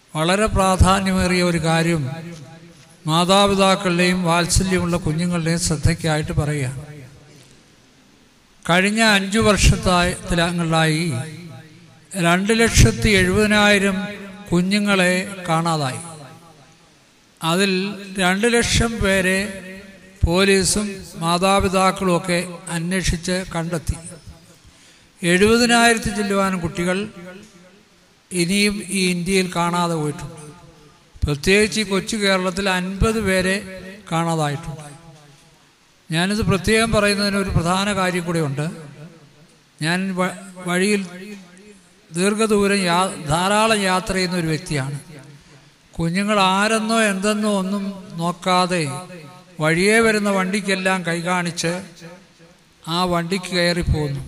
വളരെ പ്രാധാന്യമേറിയ ഒരു കാര്യം മാതാപിതാക്കളുടെയും വാത്സല്യമുള്ള കുഞ്ഞുങ്ങളുടെയും ശ്രദ്ധയ്ക്കായിട്ട് പറയുക കഴിഞ്ഞ അഞ്ചു വർഷത്തിലായി രണ്ട് ലക്ഷത്തി എഴുപതിനായിരം കുഞ്ഞുങ്ങളെ കാണാതായി അതിൽ രണ്ട് ലക്ഷം പേരെ പോലീസും മാതാപിതാക്കളും ഒക്കെ അന്വേഷിച്ച് കണ്ടെത്തി എഴുപതിനായിരത്തി ചെല്ലുവാനും കുട്ടികൾ ഇനിയും ഈ ഇന്ത്യയിൽ കാണാതെ പോയിട്ടുണ്ട് പ്രത്യേകിച്ച് ഈ കൊച്ചു കേരളത്തിൽ അൻപത് പേരെ കാണാതായിട്ടുണ്ട് ഞാനിത് പ്രത്യേകം പറയുന്നതിന് ഒരു പ്രധാന കാര്യം കൂടെ ഉണ്ട് ഞാൻ വ- വഴിയിൽ ദീർഘദൂരം യാ ധാരാളം യാത്ര ചെയ്യുന്ന ഒരു വ്യക്തിയാണ് കുഞ്ഞുങ്ങൾ ആരെന്നോ എന്തെന്നോ ഒന്നും നോക്കാതെ വഴിയേ വരുന്ന വണ്ടിക്കെല്ലാം കൈ കാണിച്ച് ആ വണ്ടിക്ക് കയറി പോകുന്നു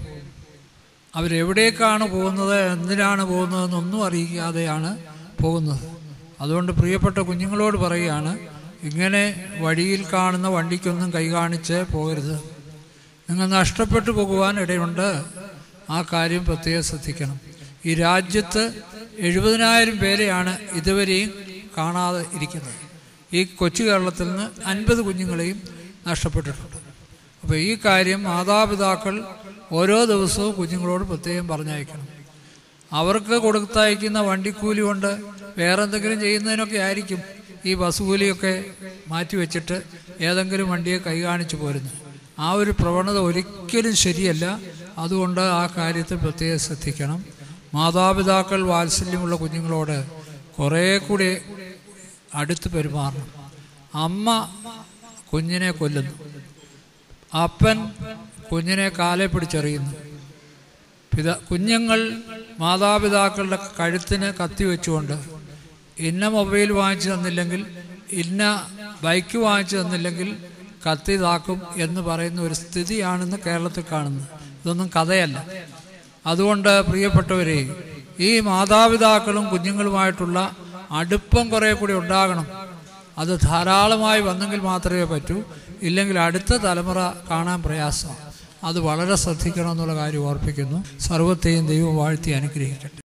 അവരെവിടേക്കാണ് പോകുന്നത് എന്തിനാണ് പോകുന്നതെന്നൊന്നും അറിയിക്കാതെയാണ് പോകുന്നത് അതുകൊണ്ട് പ്രിയപ്പെട്ട കുഞ്ഞുങ്ങളോട് പറയുകയാണ് ഇങ്ങനെ വഴിയിൽ കാണുന്ന വണ്ടിക്കൊന്നും കൈ കാണിച്ച് പോകരുത് നിങ്ങൾ നഷ്ടപ്പെട്ടു പോകുവാൻ ഇടയുണ്ട് ആ കാര്യം പ്രത്യേകം ശ്രദ്ധിക്കണം ഈ രാജ്യത്ത് എഴുപതിനായിരം പേരെയാണ് ഇതുവരെയും കാണാതെ ഇരിക്കുന്നത് ഈ കൊച്ചു കേരളത്തിൽ നിന്ന് അൻപത് കുഞ്ഞുങ്ങളെയും നഷ്ടപ്പെട്ടിട്ടുണ്ട് അപ്പോൾ ഈ കാര്യം മാതാപിതാക്കൾ ഓരോ ദിവസവും കുഞ്ഞുങ്ങളോട് പ്രത്യേകം പറഞ്ഞയക്കണം അവർക്ക് കൊടുത്തയക്കുന്ന വണ്ടിക്കൂലി കൊണ്ട് വേറെ എന്തെങ്കിലും ചെയ്യുന്നതിനൊക്കെ ആയിരിക്കും ഈ ബസ് കൂലിയൊക്കെ മാറ്റിവെച്ചിട്ട് ഏതെങ്കിലും വണ്ടിയെ കൈ കാണിച്ചു പോരുന്നു ആ ഒരു പ്രവണത ഒരിക്കലും ശരിയല്ല അതുകൊണ്ട് ആ കാര്യത്തിൽ പ്രത്യേകം ശ്രദ്ധിക്കണം മാതാപിതാക്കൾ വാത്സല്യമുള്ള കുഞ്ഞുങ്ങളോട് കുറേ കൂടി അടുത്ത് പെരുമാറണം അമ്മ കുഞ്ഞിനെ കൊല്ലുന്നു അപ്പൻ കുഞ്ഞിനെ കാലെ പിടിച്ചെറിയുന്നു പിത കുഞ്ഞുങ്ങൾ മാതാപിതാക്കളുടെ കഴുത്തിന് കത്തി വെച്ചുകൊണ്ട് ഇന്ന മൊബൈൽ വാങ്ങിച്ചു തന്നില്ലെങ്കിൽ ഇന്ന ബൈക്ക് വാങ്ങിച്ചു തന്നില്ലെങ്കിൽ കത്തി താക്കും എന്ന് പറയുന്ന ഒരു സ്ഥിതിയാണെന്ന് കേരളത്തിൽ കാണുന്നത് ഇതൊന്നും കഥയല്ല അതുകൊണ്ട് പ്രിയപ്പെട്ടവരെ ഈ മാതാപിതാക്കളും കുഞ്ഞുങ്ങളുമായിട്ടുള്ള അടുപ്പം കുറേ കൂടി ഉണ്ടാകണം അത് ധാരാളമായി വന്നെങ്കിൽ മാത്രമേ പറ്റൂ ഇല്ലെങ്കിൽ അടുത്ത തലമുറ കാണാൻ പ്രയാസമാണ് അത് വളരെ ശ്രദ്ധിക്കണം എന്നുള്ള കാര്യം ഓർപ്പിക്കുന്നു സർവത്തെയും ദൈവം വാഴ്ത്തി അനുഗ്രഹിക്കട്ടെ